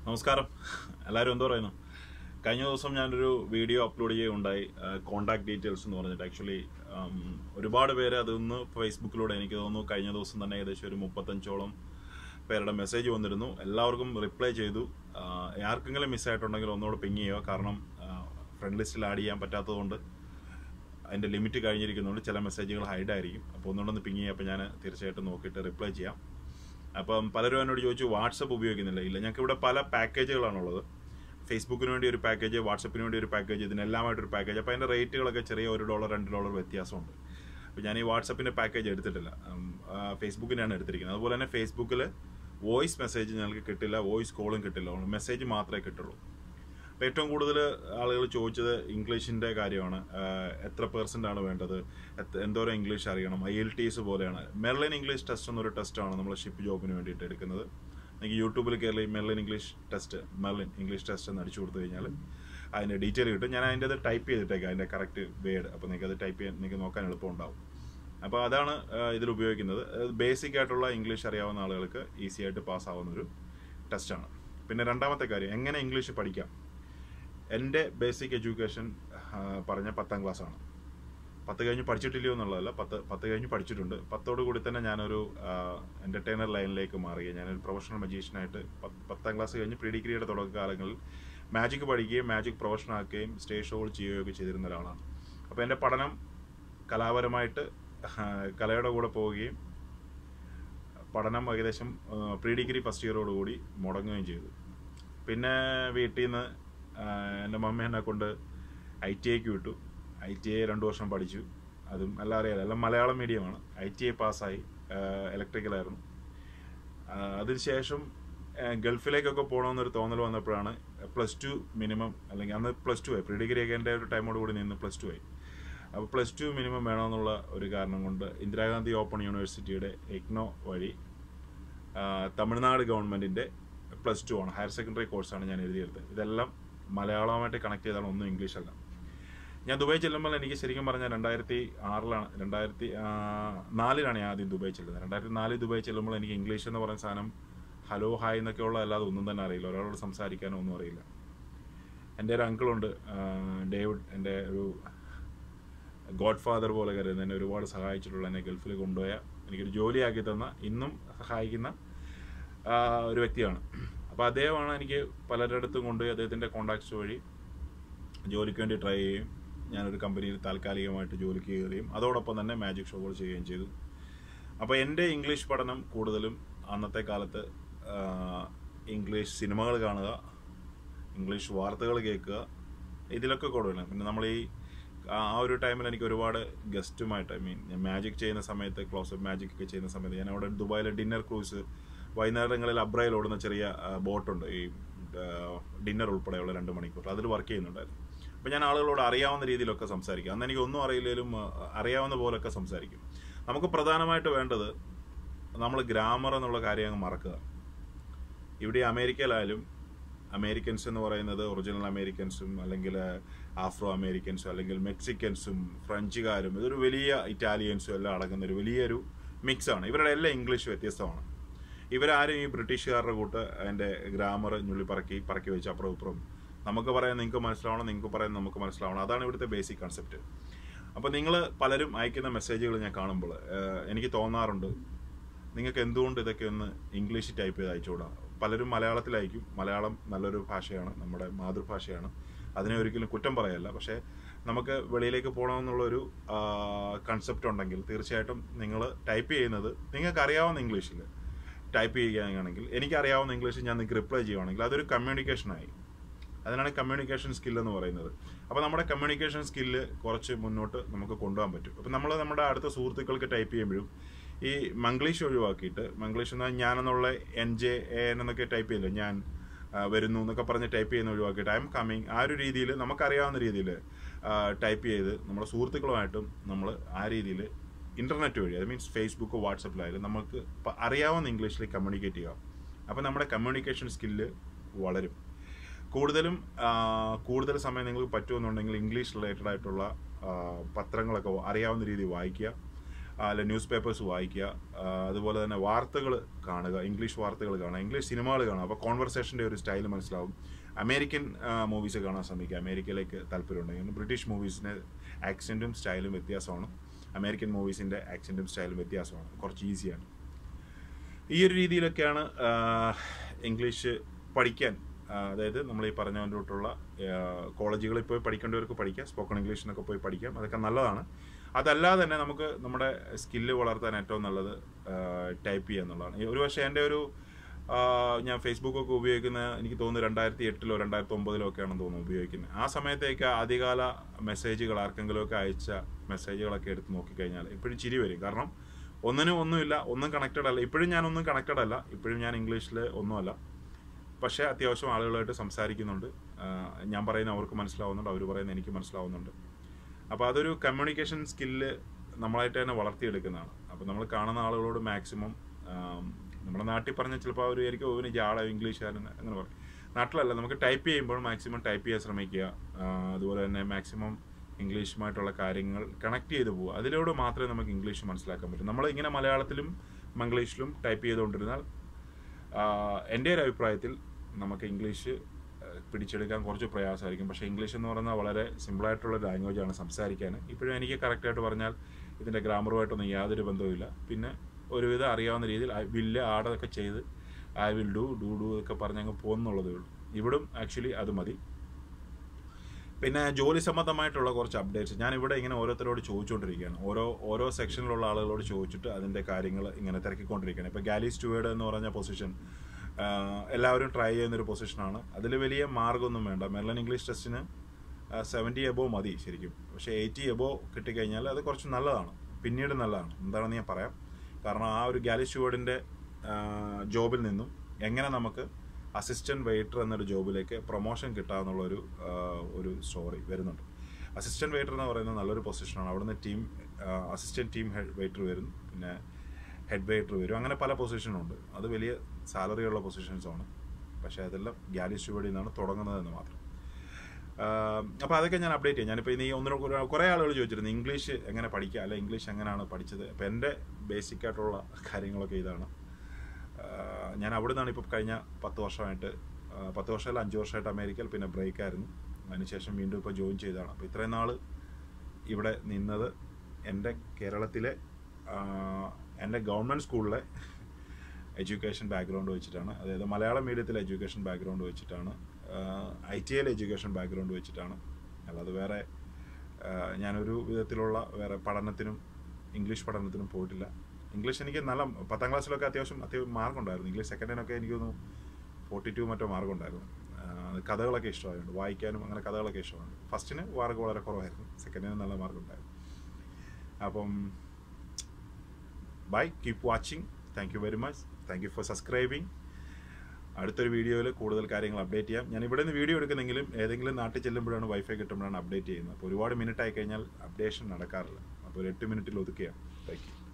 നമസ്കാരം എല്ലാവരും എന്തോ പറയുന്നു കഴിഞ്ഞ ദിവസം ഞാനൊരു വീഡിയോ അപ്ലോഡ് ചെയ്യുകയുണ്ടായി കോൺടാക്ട് ഡീറ്റെയിൽസ് എന്ന് പറഞ്ഞിട്ട് ആക്ച്വലി ഒരുപാട് പേര് അതൊന്ന് ഫേസ്ബുക്കിലൂടെ എനിക്ക് തോന്നുന്നു കഴിഞ്ഞ ദിവസം തന്നെ ഏകദേശം ഒരു മുപ്പത്തഞ്ചോളം പേരുടെ മെസ്സേജ് വന്നിരുന്നു എല്ലാവർക്കും റിപ്ലൈ ചെയ്തു ആ, ആർക്കെങ്കിലും മിസ്സായിട്ടുണ്ടെങ്കിൽ ഒന്നുകൂടെ പിങ് ചെയ്യുക കാരണം ഫ്രണ്ട് ലിസ്റ്റിൽ ആഡ് ചെയ്യാൻ പറ്റാത്തതുകൊണ്ട് അതിൻ്റെ ലിമിറ്റ് കഴിഞ്ഞിരിക്കുന്നതുകൊണ്ട് ചില മെസ്സേജുകൾ ഹൈഡ് ആയിരിക്കും അപ്പോൾ ഒന്നുകൊണ്ടൊന്ന് പിങ് ചെയ്യുക അപ്പോൾ ഞാൻ തീർച്ചയായിട്ടും നോക്കിയിട്ട് റിപ്ലൈ ചെയ്യാം അപ്പം പലരും എന്നോട് ചോദിച്ചു വാട്സപ്പ് ഉപയോഗിക്കുന്നില്ല ഇല്ല ഞങ്ങൾക്ക് ഇവിടെ പല പാക്കേജുകളാണുള്ളത് ഫേസ്ബുക്കിന് വേണ്ടി ഒരു പാക്കേജ് വാട്സപ്പിന് വേണ്ടി ഒരു പാക്കേജ് ഇതിനെല്ലാമായിട്ടൊരു പാക്കേജ് അപ്പോൾ അതിൻ്റെ റേറ്റുകളൊക്കെ ചെറിയ ഒരു ഡോളർ രണ്ട് ഡോളർ വ്യത്യാസമുണ്ട് അപ്പോൾ ഞാൻ ഈ വാട്സപ്പിൻ്റെ പാക്കേജ് എടുത്തിട്ടില്ല ഉം, ആ, ഫേസ്ബുക്കിനാണ് എടുത്തിരിക്കുന്നത് അതുപോലെ തന്നെ ഫേസ്ബുക്കിൽ വോയിസ് മെസ്സേജ് ഞങ്ങൾക്ക് കിട്ടില്ല വോയിസ് കോളും കിട്ടില്ല മെസ്സേജ് മാത്രമേ കിട്ടുള്ളൂ അപ്പോൾ ഏറ്റവും കൂടുതൽ ആളുകൾ ചോദിച്ചത് ഇംഗ്ലീഷിൻ്റെ കാര്യമാണ് ആഹ് എത്ര പെർസെൻ്റ് ആണ് വേണ്ടത് എത്ര- എന്തോരം ഇംഗ്ലീഷ് അറിയണം ഐ എൽ ടി എസ് പോലെയാണ് മെർലിൻ ഇംഗ്ലീഷ് ടെസ്റ്റ് എന്നൊരു ടെസ്റ്റാണ് നമ്മൾ ഷിപ്പ് ജോബിന് വേണ്ടിയിട്ട് എടുക്കുന്നത് നിങ്ങൾക്ക് യൂട്യൂബിൽ കയറി Merlin English test Merlin English test എന്ന് അടിച്ചു കൊടുത്തു കഴിഞ്ഞാൽ അതിൻ്റെ ഡീറ്റെയിൽ കിട്ടും ഞാൻ അതിൻ്റെ അത് ടൈപ്പ് ചെയ്തിട്ടേക്കാം അതിൻ്റെ കറക്റ്റ് വേഡ് അപ്പോൾ നിങ്ങൾക്ക് അത് ടൈപ്പ് ചെയ്യാൻ നിങ്ങൾക്ക് നോക്കാൻ എളുപ്പമുണ്ടാവും അപ്പോൾ അതാണ് ആഹ് ഇതിൽ ഉപയോഗിക്കുന്നത് ബേസിക് ആയിട്ടുള്ള ഇംഗ്ലീഷ് അറിയാവുന്ന ആളുകൾക്ക് ഈസി ആയിട്ട് പാസ്സാവുന്ന ഒരു ടെസ്റ്റാണ് പിന്നെ രണ്ടാമത്തെ കാര്യം എങ്ങനെ ഇംഗ്ലീഷ് പഠിക്കാം എൻ്റെ ബേസിക് എഡ്യൂക്കേഷൻ പറഞ്ഞ പത്താം ക്ലാസ്സാണ് പത്ത് കഴിഞ്ഞ് പഠിച്ചിട്ടില്ലയോ എന്നുള്ളതല്ല പത്ത് പത്ത് കഴിഞ്ഞ് പഠിച്ചിട്ടുണ്ട് പത്തോട് കൂടി തന്നെ ഞാനൊരു എൻ്റർടൈനർ ലൈനിലേക്ക് മാറുകയും ഞാനൊരു പ്രൊഫഷണൽ മജീഷ്യനായിട്ട് പത്താം ക്ലാസ് കഴിഞ്ഞ് പ്രീ ഡിഗ്രിയുടെ തുടക്കകാലങ്ങളിൽ മാജിക് പഠിക്കുകയും മാജിക് പ്രൊഫഷൻ ആക്കുകയും സ്റ്റേജ് ഷോകൾ ചെയ്യുകയൊക്കെ ചെയ്തിരുന്ന ഒരാളാണ് അപ്പോൾ എൻ്റെ പഠനം കലാപരമായിട്ട് ആ, കലയുടെ കൂടെ പോവുകയും പഠനം ഏകദേശം പ്രീ ഡിഗ്രി ഫസ്റ്റ് ഇയറോടുകൂടി മുടങ്ങുകയും ചെയ്തു പിന്നെ വീട്ടിൽ നിന്ന് എൻ്റെ മമ്മി എന്നെ കൊണ്ട് ഐ ടി ഐക്ക് വിട്ടു ഐ ടി ഐ രണ്ട് വർഷം പഠിച്ചു അതും എല്ലാം അറിയാലോ എല്ലാം മലയാളം മീഡിയമാണ് ഐ ടി ഐ പാസ്സായി ഇലക്ട്രിക്കലായിരുന്നു അതിനുശേഷം ആ, ഗൾഫിലേക്കൊക്കെ പോകണമെന്നൊരു തോന്നൽ വന്നപ്പോഴാണ് പ്ലസ് ടു മിനിമം അല്ലെങ്കിൽ അന്ന് പ്ലസ് ടു ആയി പ്രീ ഡിഗ്രി ഒക്കെ എൻ്റെ ഒരു ടൈമോട് കൂടി നിന്ന് പ്ലസ് ടു ആയി അപ്പോൾ പ്ലസ് ടു മിനിമം വേണമെന്നുള്ള ഒരു കാരണം കൊണ്ട് ഇന്ദിരാഗാന്ധി ഓപ്പൺ യൂണിവേഴ്സിറ്റിയുടെ എഗ്നോ വഴി ആ, തമിഴ്നാട് ഗവൺമെൻറ്റിൻ്റെ പ്ലസ് ടു ആണ് ഹയർ സെക്കൻഡറി കോഴ്സാണ് ഞാൻ എഴുതിയെടുത്തത് ഇതെല്ലാം മലയാളവുമായിട്ട് കണക്ട് ചെയ്താണ് ഒന്നും ഇംഗ്ലീഷല്ല ഞാൻ ദുബായ് ചെല്ലുമ്പോൾ എനിക്ക് ശരിക്കും പറഞ്ഞാൽ രണ്ടായിരത്തി ആറിലാണ് രണ്ടായിരത്തി ആ, നാലിലാണ് ഞാൻ ആദ്യം ദുബായ് ചെല്ലുന്നത് രണ്ടായിരത്തി നാലിൽ ദുബായ് ചെല്ലുമ്പോൾ എനിക്ക് ഇംഗ്ലീഷ് എന്ന് പറയുന്ന സാധനം ഹലോ ഹായ് എന്നൊക്കെ ഉള്ള അല്ലാതെ ഒന്നും തന്നെ അറിയില്ല ഒരാളോട് സംസാരിക്കാനോ ഒന്നും അറിയില്ല എൻ്റെ ഒരു അങ്കിളുണ്ട് ഡേവിഡ് എൻ്റെ ഒരു ഗോഡ് ഫാദർ പോലെ കരുതുന്ന എന്നെ ഒരുപാട് സഹായിച്ചിട്ടുള്ള എന്നെ ഗൾഫിൽ കൊണ്ടുപോയ എനിക്കൊരു ജോലിയാക്കി തന്ന ഇന്നും സഹായിക്കുന്ന ആ, ഒരു വ്യക്തിയാണ് അപ്പോൾ അദ്ദേഹമാണ് എനിക്ക് പലരുടെ അടുത്തും കൊണ്ടുപോയി അദ്ദേഹത്തിൻ്റെ കോണ്ടാക്ട്സ് വഴി ജോലിക്ക് വേണ്ടി ട്രൈ ചെയ്യുകയും ഞാനൊരു കമ്പനിയിൽ താൽക്കാലികമായിട്ട് ജോലിക്ക് കയറുകയും അതോടൊപ്പം തന്നെ മാജിക് ഷോകൾ ചെയ്യുകയും ചെയ്തു അപ്പോൾ എൻ്റെ ഇംഗ്ലീഷ് പഠനം കൂടുതലും അന്നത്തെ കാലത്ത് ആ, ഇംഗ്ലീഷ് സിനിമകൾ കാണുക ഇംഗ്ലീഷ് വാർത്തകൾ കേൾക്കുക ഇതിലൊക്കെ കൂടുതലാണ് പിന്നെ നമ്മൾ ഈ ആ ആ ഒരു ടൈമിൽ എനിക്ക് ഒരുപാട് ഗസ്റ്റുമായിട്ട് ഐ മീൻ ഞാൻ മാജിക് ചെയ്യുന്ന സമയത്ത് ക്ലോസ് മാജിക് ഒക്കെ ചെയ്യുന്ന സമയത്ത് ഞാൻ അവിടെ ദുബായിലെ ഡിന്നർ ക്രൂസ് വൈകുന്നേരങ്ങളിൽ അബ്രയിൽ ഓടുന്ന ചെറിയ ബോട്ടുണ്ട് ഈ ഡിന്നർ ഉൾപ്പെടെയുള്ള രണ്ട് മണിക്കൂർ അതിൽ വർക്ക് ചെയ്യുന്നുണ്ടായിരുന്നു അപ്പോൾ ഞാൻ ആളുകളോട് അറിയാവുന്ന രീതിയിലൊക്കെ സംസാരിക്കും അന്ന് എനിക്ക് ഒന്നും അറിയില്ലെങ്കിലും ആ, അറിയാവുന്ന പോലൊക്കെ സംസാരിക്കും നമുക്ക് പ്രധാനമായിട്ട് വേണ്ടത് നമ്മൾ ഗ്രാമർ എന്നുള്ള കാര്യം അങ്ങ് മറക്കുക ഇവിടെ അമേരിക്കയിലായാലും അമേരിക്കൻസ് എന്ന് പറയുന്നത് ഒറിജിനൽ അമേരിക്കൻസും അല്ലെങ്കിൽ ആഫ്രോ അമേരിക്കൻസും അല്ലെങ്കിൽ മെക്സിക്കൻസും ഫ്രഞ്ചുകാരും ഇതൊരു വലിയ ഇറ്റാലിയൻസും എല്ലാം അടങ്ങുന്ന ഒരു വലിയൊരു മിക്സാണ് ഇവരുടെ എല്ലാം ഇംഗ്ലീഷ് വ്യത്യസ്തമാണ് ഇവരാരും ഈ ബ്രിട്ടീഷുകാരുടെ കൂട്ട് അതിൻ്റെ ഗ്രാമർ ഞുള്ളി പറക്കി പറക്കി വെച്ച് അപ്പുറം ഇപ്പുറം നമുക്ക് പറയാൻ നിങ്ങൾക്ക് മനസ്സിലാവണം നിങ്ങൾക്ക് പറയാൻ നമുക്ക് മനസ്സിലാവണം അതാണ് ഇവിടുത്തെ ബേസിക് കൺസെപ്റ്റ് അപ്പോൾ നിങ്ങൾ പലരും അയക്കുന്ന മെസ്സേജുകൾ ഞാൻ കാണുമ്പോൾ ഏഹ്, എനിക്ക് തോന്നാറുണ്ട് നിങ്ങൾക്ക് എന്തുകൊണ്ട് ഇതൊക്കെ ഒന്ന് ഇംഗ്ലീഷ് ടൈപ്പ് ചെയ്ത് അയച്ചുകൂടാ പലരും മലയാളത്തിലയക്കും മലയാളം നല്ലൊരു ഭാഷയാണ് നമ്മുടെ മാതൃഭാഷയാണ് അതിനെ ഒരിക്കലും കുറ്റം പറയല്ല പക്ഷേ നമുക്ക് വെളിയിലേക്ക് പോകണമെന്നുള്ളൊരു കൺസെപ്റ്റ് ഉണ്ടെങ്കിൽ തീർച്ചയായിട്ടും നിങ്ങൾ ടൈപ്പ് ചെയ്യുന്നത് നിങ്ങൾക്ക് അറിയാവുന്ന ഇംഗ്ലീഷിൽ ടൈപ്പ് ചെയ്യുകയാണെങ്കിൽ എനിക്കറിയാവുന്ന ഇംഗ്ലീഷിൽ ഞാൻ നിങ്ങൾക്ക് റിപ്ലൈ ചെയ്യുവാണെങ്കിൽ അതൊരു കമ്മ്യൂണിക്കേഷനായി അതിനാണ് കമ്മ്യൂണിക്കേഷൻ സ്കിൽ എന്ന് പറയുന്നത് അപ്പോൾ നമ്മുടെ കമ്മ്യൂണിക്കേഷൻ സ്കില്ല് കുറച്ച് മുന്നോട്ട് നമുക്ക് കൊണ്ടുപോകാൻ പറ്റും അപ്പോൾ നമ്മൾ നമ്മുടെ അടുത്ത സുഹൃത്തുക്കൾക്ക് ടൈപ്പ് ചെയ്യുമ്പോഴും ഈ മംഗ്ലീഷ് ഒഴിവാക്കിയിട്ട് മംഗ്ലീഷ് എന്നാൽ ഞാനെന്നുള്ള എൻ ജെ എ എൻ എന്നൊക്കെ ടൈപ്പ് ചെയ്യില്ല ഞാൻ ആ, വരുന്നു എന്നൊക്കെ പറഞ്ഞ് ടൈപ്പ് ചെയ്യുന്ന ഒഴിവാക്കിയിട്ട് ഐ എം കമ്മിങ് ആ ഒരു രീതിയിൽ നമുക്കറിയാവുന്ന രീതിയിൽ ടൈപ്പ് ചെയ്ത് നമ്മുടെ സുഹൃത്തുക്കളുമായിട്ടും നമ്മൾ ആ രീതിയിൽ ഇൻ്റർനെറ്റ് വഴി അത് മീൻസ് ഫേസ്ബുക്ക് വാട്സപ്പിലായാലും നമുക്ക് പ- അറിയാവുന്ന ഇംഗ്ലീഷിൽ കമ്മ്യൂണിക്കേറ്റ് ചെയ്യാം അപ്പോൾ നമ്മുടെ കമ്മ്യൂണിക്കേഷൻ സ്കില്ല് വളരും കൂടുതലും ആ, കൂടുതൽ സമയം നിങ്ങൾക്ക് പറ്റുമെന്നുണ്ടെങ്കിൽ ഇംഗ്ലീഷ് റിലേറ്റഡ് ആയിട്ടുള്ള ആ, പത്രങ്ങളൊക്കെ അറിയാവുന്ന രീതിയിൽ വായിക്കുക അല്ല ന്യൂസ് പേപ്പേഴ്സ് വായിക്കുക ആ, അതുപോലെ തന്നെ വാർത്തകൾ കാണുക ഇംഗ്ലീഷ് വാർത്തകൾ കാണുക ഇംഗ്ലീഷ് സിനിമകൾ കാണുക അപ്പോൾ കോൺവെർസേഷൻ്റെ ഒരു സ്റ്റൈൽ മനസ്സിലാവും അമേരിക്കൻ മൂവീസ് കാണാൻ ശ്രമിക്കുക അമേരിക്കയിലേക്ക് താല്പര്യമുണ്ടെങ്കിൽ ബ്രിട്ടീഷ് മൂവീസിന് ആക്സെൻറ്റും സ്റ്റൈലും വ്യത്യാസമാണ് അമേരിക്കൻ മൂവീസിൻ്റെ ആക്സെൻറ്റും സ്റ്റൈലും വ്യത്യാസമാണ് കുറച്ച് ഈസിയാണ് ഈ ഒരു രീതിയിലൊക്കെയാണ് ആ, ഇംഗ്ലീഷ് പഠിക്കാൻ ആ, അതായത് നമ്മൾ ഈ പറഞ്ഞുകൊണ്ടിട്ടുള്ള കോളേജുകളിൽ പോയി പഠിക്കേണ്ടവർക്ക് പഠിക്കാം സ്പോക്കൺ ഇംഗ്ലീഷിനൊക്കെ പോയി പഠിക്കാം അതൊക്കെ നല്ലതാണ് അതല്ലാതെ തന്നെ നമുക്ക് നമ്മുടെ സ്കില്ല് വളർത്താൻ ഏറ്റവും നല്ലത് ടൈപ്പ് ചെയ്യുക എന്നുള്ളതാണ് ഈ ഒരു പക്ഷേ എൻ്റെ ഒരു ആ, ഞാൻ ഫേസ്ബുക്കൊക്കെ ഉപയോഗിക്കുന്ന എനിക്ക് തോന്നുന്നു രണ്ടായിരത്തി എട്ടിലോ രണ്ടായിരത്തി ഒമ്പതിലോ ഒക്കെയാണെന്ന് തോന്നുന്നു ഉപയോഗിക്കുന്നത് ആ സമയത്തേക്ക് ആദ്യകാല മെസ്സേജുകൾ ആർക്കെങ്കിലുമൊക്കെ അയച്ച മെസ്സേജുകളൊക്കെ എടുത്ത് നോക്കിക്കഴിഞ്ഞാൽ ഇപ്പോഴും ചിരി വരും കാരണം ഒന്നിനും ഒന്നുമില്ല ഒന്നും കണക്റ്റഡ് അല്ല ഇപ്പോഴും ഞാനൊന്നും കണക്റ്റഡ് അല്ല ഇപ്പോഴും ഞാൻ ഇംഗ്ലീഷിൽ ഒന്നുമല്ല പക്ഷേ അത്യാവശ്യം ആളുകളായിട്ട് സംസാരിക്കുന്നുണ്ട് ആ, ഞാൻ പറയുന്ന അവർക്ക് മനസ്സിലാവുന്നുണ്ട് അവർ പറയുന്ന എനിക്ക് മനസ്സിലാവുന്നുണ്ട് അപ്പോൾ അതൊരു കമ്മ്യൂണിക്കേഷൻ സ്കില്ല് നമ്മളായിട്ട് തന്നെ വളർത്തിയെടുക്കുന്നതാണ് അപ്പോൾ നമ്മൾ കാണുന്ന ആളുകളോട് മാക്സിമം നമ്മുടെ നാട്ടിൽ പറഞ്ഞാൽ ചിലപ്പോൾ അവർ വിചാരിക്കും ഓവിന് ജാള ഇംഗ്ലീഷുകാരൻ അങ്ങനെ പറയും നാട്ടിലല്ല നമുക്ക് ടൈപ്പ് ചെയ്യുമ്പോൾ മാക്സിമം ടൈപ്പ് ചെയ്യാൻ ശ്രമിക്കുക ആ, അതുപോലെ തന്നെ മാക്സിമം ഇംഗ്ലീഷുമായിട്ടുള്ള കാര്യങ്ങൾ കണക്ട് ചെയ്ത് പോവുക അതിലൂടെ മാത്രമേ നമുക്ക് ഇംഗ്ലീഷ് മനസ്സിലാക്കാൻ പറ്റൂ നമ്മൾ ഇങ്ങനെ മലയാളത്തിലും മംഗ്ലീഷിലും ടൈപ്പ് ചെയ്തുകൊണ്ടിരുന്നാൽ ആഹ് എൻ്റെ ഒരു അഭിപ്രായത്തിൽ നമുക്ക് ഇംഗ്ലീഷ് ആഹ് പിടിച്ചെടുക്കാൻ കുറച്ച് പ്രയാസമായിരിക്കും പക്ഷേ ഇംഗ്ലീഷ് എന്ന് പറയുന്നത് വളരെ സിമ്പിളായിട്ടുള്ള ലാംഗ്വേജാണ് സംസാരിക്കാൻ ഇപ്പോഴും എനിക്ക് കറക്റ്റായിട്ട് പറഞ്ഞാൽ ഇതിൻ്റെ ഗ്രാമറുമായിട്ടൊന്നും യാതൊരു ബന്ധവുമില്ല പിന്നെ ഒരുവിധം അറിയാവുന്ന രീതിയിൽ ഐ വില്ല് ആടൊക്കെ ചെയ്ത് I will do do do ഒക്കെ പറഞ്ഞ് അങ്ങ് പോകുന്നുള്ളതേ ഉള്ളൂ ഇവിടും ആക്ച്വലി അത് മതി പിന്നെ ജോലി സംബന്ധമായിട്ടുള്ള കുറച്ച് അപ്ഡേറ്റ്സ് ഞാൻ ഇവിടെ ഇങ്ങനെ ഓരോരുത്തരോട് ചോദിച്ചുകൊണ്ടിരിക്കുകയാണ് ഓരോ ഓരോ സെക്ഷനിലുള്ള ആളുകളോട് ചോദിച്ചിട്ട് അതിൻ്റെ കാര്യങ്ങൾ ഇങ്ങനെ തിരക്കിക്കൊണ്ടിരിക്കുകയാണ് ഇപ്പോൾ ഗാലി സ്റ്റുവേഡ് എന്ന് പറഞ്ഞ പൊസിഷൻ എല്ലാവരും ട്രൈ ചെയ്യുന്നൊരു പൊസിഷനാണ് അതിൽ വലിയ മാർഗമൊന്നും വേണ്ട മെർലൻ ഇംഗ്ലീഷ് ടെസ്റ്റിന് സെവൻറ്റി എബോ മതി ശരിക്കും പക്ഷേ എയ്റ്റി എബോ കിട്ടിക്കഴിഞ്ഞാൽ അത് കുറച്ച് നല്ലതാണ് പിന്നീട് നല്ലതാണ് എന്താണെന്ന് ഞാൻ പറയാം കാരണം ആ ഒരു ഗാലി സ്റ്റുവേഡിൻ്റെ ജോബിൽ നിന്നും എങ്ങനെ നമുക്ക് അസിസ്റ്റന്റ് വെയിറ്റർ എന്നൊരു ജോബിലേക്ക് പ്രൊമോഷൻ കിട്ടാമെന്നുള്ളൊരു ആ, ഒരു സ്റ്റോറി വരുന്നുണ്ട് അസിസ്റ്റന്റ് വെയിറ്റർ എന്ന് പറയുന്നത് നല്ലൊരു പൊസിഷനാണ് അവിടുന്ന് team assistant team head waiter വരും പിന്നെ ഹെഡ് വെയിറ്റർ വരും അങ്ങനെ പല പൊസിഷനുണ്ട് അത് വലിയ സാലറി ഉള്ള പൊസിഷൻസ് ആണ് പക്ഷേ അതെല്ലാം ഗാലി സ്റ്റുവേഡിൽ നിന്നാണ് തുടങ്ങുന്നതെന്ന് മാത്രം അപ്പോൾ അതൊക്കെ ഞാൻ അപ്ഡേറ്റ് ചെയ്യാം ഞാനിപ്പോൾ ഇനി ഒന്നിനോ കുറേ ആളുകൾ ചോദിച്ചിരുന്നു ഇംഗ്ലീഷ് എങ്ങനെ പഠിക്കുക അല്ലെ ഇംഗ്ലീഷ് എങ്ങനെയാണ് പഠിച്ചത് അപ്പോൾ എൻ്റെ ബേസിക് ആയിട്ടുള്ള കാര്യങ്ങളൊക്കെ ഇതാണ് ആഹ് ഞാൻ അവിടെ നിന്നാണ് ഇപ്പോൾ കഴിഞ്ഞ പത്ത് വർഷമായിട്ട് ആഹ് പത്ത് വർഷമല്ല അഞ്ച് വർഷമായിട്ട് അമേരിക്കയിൽ പിന്നെ ബ്രേക്ക് ആയിരുന്നു അതിനുശേഷം വീണ്ടും ഇപ്പോൾ ജോയിൻ ചെയ്തതാണ് അപ്പോൾ ഇത്രയും നാൾ ഇവിടെ നിന്നത് എൻ്റെ കേരളത്തിലെ ആഹ് എൻ്റെ ഗവൺമെൻറ് സ്കൂളിലെ എഡ്യൂക്കേഷൻ ബാക്ക്ഗ്രൗണ്ട് വെച്ചിട്ടാണ് അതായത് മലയാളം മീഡിയത്തിലെ എഡ്യൂക്കേഷൻ ബാക്ക്ഗ്രൗണ്ട് വെച്ചിട്ടാണ് ഐ ടി ഐയിൽ എഡ്യൂക്കേഷൻ ബാക്ക്ഗ്രൗണ്ട് വെച്ചിട്ടാണ് അല്ലാതെ വേറെ ആഹ് ഞാനൊരു വിധത്തിലുള്ള വേറെ പഠനത്തിനും ഇംഗ്ലീഷ് പഠനത്തിനും പോയിട്ടില്ല ഇംഗ്ലീഷ് എനിക്ക് നല്ല പത്താം ക്ലാസ്സിലൊക്കെ അത്യാവശ്യം അത്യാവശ്യം മാർക്ക് ഉണ്ടായിരുന്നു ഇംഗ്ലീഷ് സെക്കൻഡിനൊക്കെ എനിക്ക് തോന്നുന്നു ഫോർട്ടി ടു മറ്റോ മാർക്ക് ഉണ്ടായിരുന്നു ആഹ് കഥകളൊക്കെ ഇഷ്ടമായിരുന്നു വായിക്കാനും അങ്ങനെ കഥകളൊക്കെ ഇഷ്ടമാണ് ഫസ്റ്റിന് മാർക്ക് വളരെ കുറവായിരുന്നു സെക്കൻഡിന് നല്ല മാർക്ക് ഉണ്ടായിരുന്നു അപ്പം bye keep watching thank you very much thank you for സബ്സ്ക്രൈബിങ് അടുത്തൊരു വീഡിയോയിൽ കൂടുതൽ കാര്യങ്ങൾ അപ്ഡേറ്റ് ചെയ്യാം ഞാൻ ഇവിടെ നിന്ന് വീഡിയോ എടുക്കുന്നെങ്കിലും ഏതെങ്കിലും നാട്ടിൽ ചെല്ലുമ്പോഴാണ് വൈഫൈ കിട്ടുമ്പോഴാണ് അപ്ഡേറ്റ് ചെയ്യുന്നത് അപ്പോൾ ഒരുപാട് മിനിറ്റ് ആയി കഴിഞ്ഞാൽ അപ്ഡേഷൻ നടക്കാറില്ല അപ്പോൾ ഒരു എട്ട് മിനിറ്റിൽ ഒതുക്കുകയാണ് താങ്ക് യു